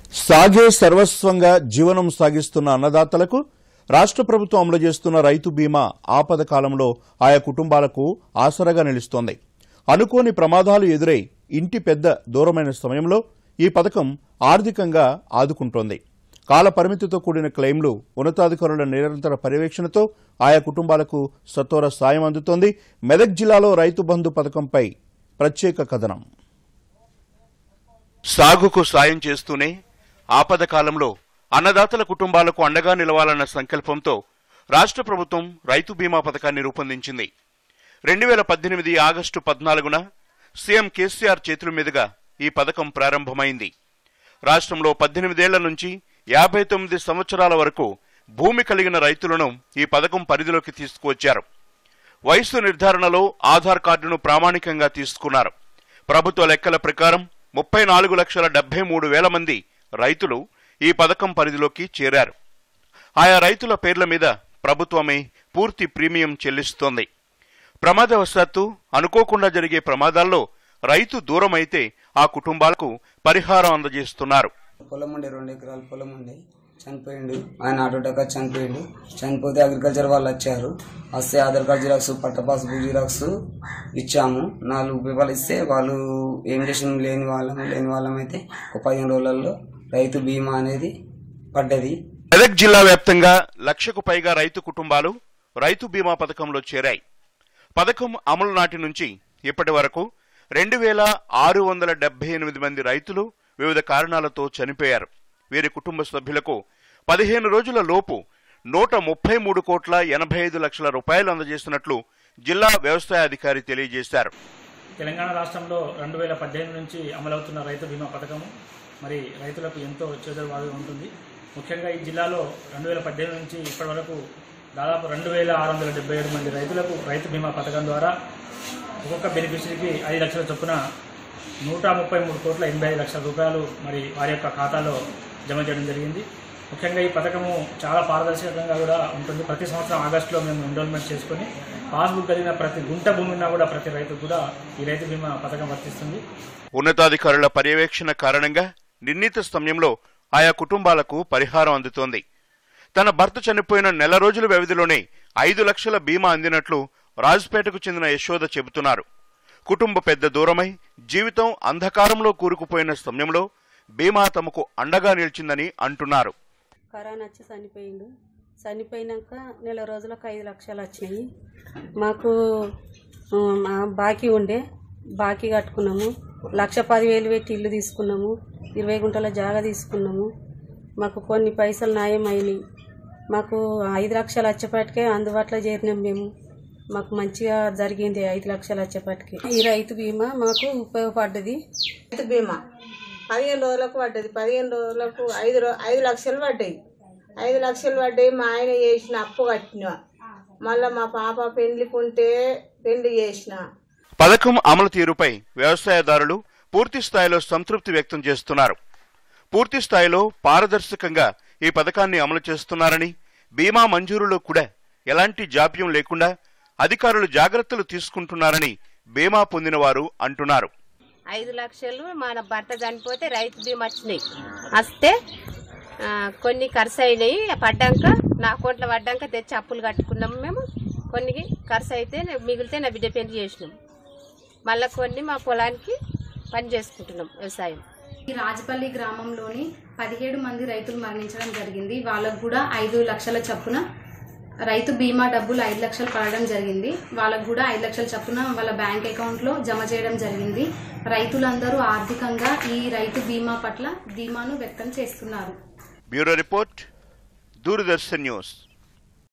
సాగే సర్వస్వంగా జీవనం సాగిస్తున్న అన్నదాతలకు రాష్ట్ర ప్రభుత్వం అమలు చేస్తున్న రైతు బీమా ఆపద కాలంలో ఆయా కుటుంబాలకు ఆసరాగా నిలుస్తోంది అనుకోని ప్రమాదాలు ఎదురై ఇంటి పెద్ద దూరమైన సమయంలో ఈ పథకం ఆర్థికంగా ఆదుకుంటోంది కాల పరిమితితో కూడిన క్లెయిమ్లు ఉన్నతాధికారుల నిరంతర పర్యవేక్షణతో ఆయా కుటుంబాలకు సత్వర సాయం అందుతోంది మెదక్ జిల్లాలో రైతు బంధు పథకంపై ప్రత్యేక కథనం సాగుకు సాయం చేస్తూనే ఆపద కాలంలో అన్నదాతల కుటుంబాలకు అండగా నిలవాలన్న సంకల్పంతో రాష్ట్ర ప్రభుత్వం రైతు బీమా పథకాన్ని రూపొందించింది రెండు వేల పద్దెనిమిది ఆగస్టు పద్నాలుగున సీఎం కేసీఆర్ చేతుల మీదుగా ఈ పథకం ప్రారంభమైంది రాష్ట్రంలో పద్దెనిమిదేళ్ల నుంచి యాభై తొమ్మిది సంవత్సరాల వరకు భూమి కలిగిన రైతులను ఈ పథకం పరిధిలోకి తీసుకువచ్చారు వయస్సు నిర్ధారణలో ఆధార్ కార్డును ప్రామాణికంగా తీసుకున్నారు ప్రభుత్వ లెక్కల ప్రకారం ముప్పై నాలుగు లక్షల డెబ్బై మూడు వేల మంది రైతులు ఈ పథకం పరిధిలోకి చేరారు ఆయా రైతుల పేర్ల మీద ప్రభుత్వమే పూర్తి ప్రీమియం చెల్లిస్తోంది ప్రమాదవశాత్తు అనుకోకుండా జరిగే ప్రమాదాల్లో రైతు దూరమైతే ఆ కుటుంబాలకు పరిహారం అందజేస్తున్నారు పొలం ఉండే రెండు ఎకరాల పొలం ఉండే చనిపోయిండు ఆయన ఆటో టెక్క చనిపోయిండు చనిపోతే అగ్రికల్చర్ వాళ్ళు వచ్చారు వస్తే ఆధార్ కార్డ్ జిరాక్స్ పట్ట పాస్బుక్ జిరాక్స్ ఇచ్చాము నాలుగు పేపర్లు ఇస్తే వాళ్ళు ఏం చేసిన లేని వాళ్ళం లేని వాళ్ళం అయితే ఒక పదిహేను రోజులలో రైతు బీమా అనేది పడ్డది మెదక్ జిల్లా వ్యాప్తంగా లక్షకు పైగా రైతు కుటుంబాలు రైతు బీమా పథకంలో చేరాయి పథకం అమలు నాటి నుంచి ఇప్పటి వరకు రెండు వేల ఆరు వందల డెబ్బై ఎనిమిది మంది రైతులు వివిధ కారణాలతో చనిపోయారు వీరి కుటుంబ సభ్యులకు పదిహేను రోజుల లోపు నూట ముప్పై మూడు కోట్ల ఎనభై ఐదు లక్షల రూపాయలు అందజేసినట్లు జిల్లా వ్యవసాయ అధికారి తెలియజేశారు తెలంగాణ రాష్ట్రంలో రెండు వేల పద్దెనిమిది నుంచి అమలవుతున్న రైతు బీమా పథకము మరి రైతులకు ఎంతో చేదోడువాదుగా ఉంటుంది ముఖ్యంగా ఈ జిల్లాలో రెండు వేల పద్దెనిమిది నుంచి ఇప్పటి వరకు దాదాపు రెండు వేల ఆరు వందల డెబ్బై ఏడు మంది రైతులకు రైతు బీమా పథకం ద్వారా ఒక్కొక్క బెనిఫిషరీకి ఐదు లక్షల చొప్పున నూట ముప్పై మూడు కోట్ల ఎనభై ఐదు లక్షల రూపాయలు మరి వారి యొక్క ఖాతాలో జమ చేయడం జరిగింది ముఖ్యంగా ఈ పథకము చాలా పారదర్శకంగా కూడా ఉంటుంది ప్రతి సంవత్సరం ఆగస్టులో మేము ఎన్రోల్మెంట్ చేసుకొని పాస్బుక్ కలిగిన ప్రతి గుంట భూమి ఉన్నా కూడా ప్రతి రైతుకు కూడా ఈ రైతు బీమా పథకం వర్తిస్తుంది ఉన్నతాధికారుల పర్యవేక్షణ కారణంగా నిర్ణీత సమయంలో ఆయా కుటుంబాలకు పరిహారం అందుతోంది తన భర్త చనిపోయిన నెల రోజుల వ్యవధిలోనే ఐదు లక్షల బీమా అందినట్లు రాజుపేటకు చెందిన యశోద చెబుతున్నారు కుటుంబ పెద్ద దూరమై జీవితం అంధకారంలో కూరుకుపోయిన సమయంలో బీమా తమకు అండగా నిలిచిందని అంటున్నారు కరోనా వచ్చి చనిపోయిండు చనిపోయినాక నెల రోజులకు ఐదు లక్షలు వచ్చినాయి మాకు ఆ, మా బాకీ ఉండే బాకీ కట్టుకున్నాము లక్ష పదివేలు పెట్టి ఇల్లు తీసుకున్నాము ఇరవై గుంటల జాగా తీసుకున్నాము మాకు కొన్ని పైసలు న్యాయం అయినాయి మాకు ఐదు లక్షలు వచ్చేపాటికే అందుబాటులో చేరినాం మేము మాకు మంచిగా జరిగింది ఐదు లక్షలు వచ్చేపాటికి ఈ రైతు బీమా మాకు ఉపయోగపడ్డది రైతు బీమా పదిహేను రోజులకు పడ్డది పదిహేను రోజులకు ఐదు రో ఐదు లక్షలు పడ్డాయి ఐదు లక్షలు పడ్డాయి మా ఆయన చేసిన అప్పు కట్టిన మళ్ళీ మా పాప పెండ్లికుంటే పెళ్లి చేసిన పథకం అమలు తీరుపై వ్యవసాయదారులు పూర్తి స్థాయిలో సంతృప్తి వ్యక్తం చేస్తున్నారు పూర్తి స్థాయిలో పారదర్శకంగా ఈ పథకాన్ని అమలు చేస్తున్నారని బీమా మంజూరులో కూడా ఎలాంటి జాప్యం లేకుండా అధికారులు జాగ్రత్తలు తీసుకుంటున్నారని బీమా పొందిన వారు అంటున్నారు ఐదు లక్షలు మన భర్త చనిపోతే రైతు బీమా వచ్చినాయి వస్తే ఆ, కొన్ని ఖర్చు అయినాయి పడ్డాక నా అకౌంట్లో పడ్డాక తెచ్చి అప్పులు కట్టుకున్నాము మేము కొన్ని ఖర్చు అయితే నా- మిగిలితే నా బిడ్డ పెళ్లి చేసినాం మళ్ళీ కొన్ని మా పొలానికి పని చేసుకుంటున్నాం వ్యవసాయం ఈ రాజపల్లి గ్రామంలోని పదిహేడు మంది రైతులు మరణించడం జరిగింది వాళ్ళకు కూడా ఐదు లక్షల చప్పున రైతు బీమా డబ్బులు ఐదు లక్షలు పడడం జరిగింది వాళ్ళకు కూడా ఐదు లక్షల చప్పున వాళ్ళ బ్యాంక్ అకౌంట్లో జమ చేయడం జరిగింది రైతులందరూ ఆర్థికంగా ఈ రైతు బీమా పట్ల ధీమాను వ్యక్తం చేస్తున్నారు బ్యూరో రిపోర్ట్ దూరదర్శన్ న్యూస్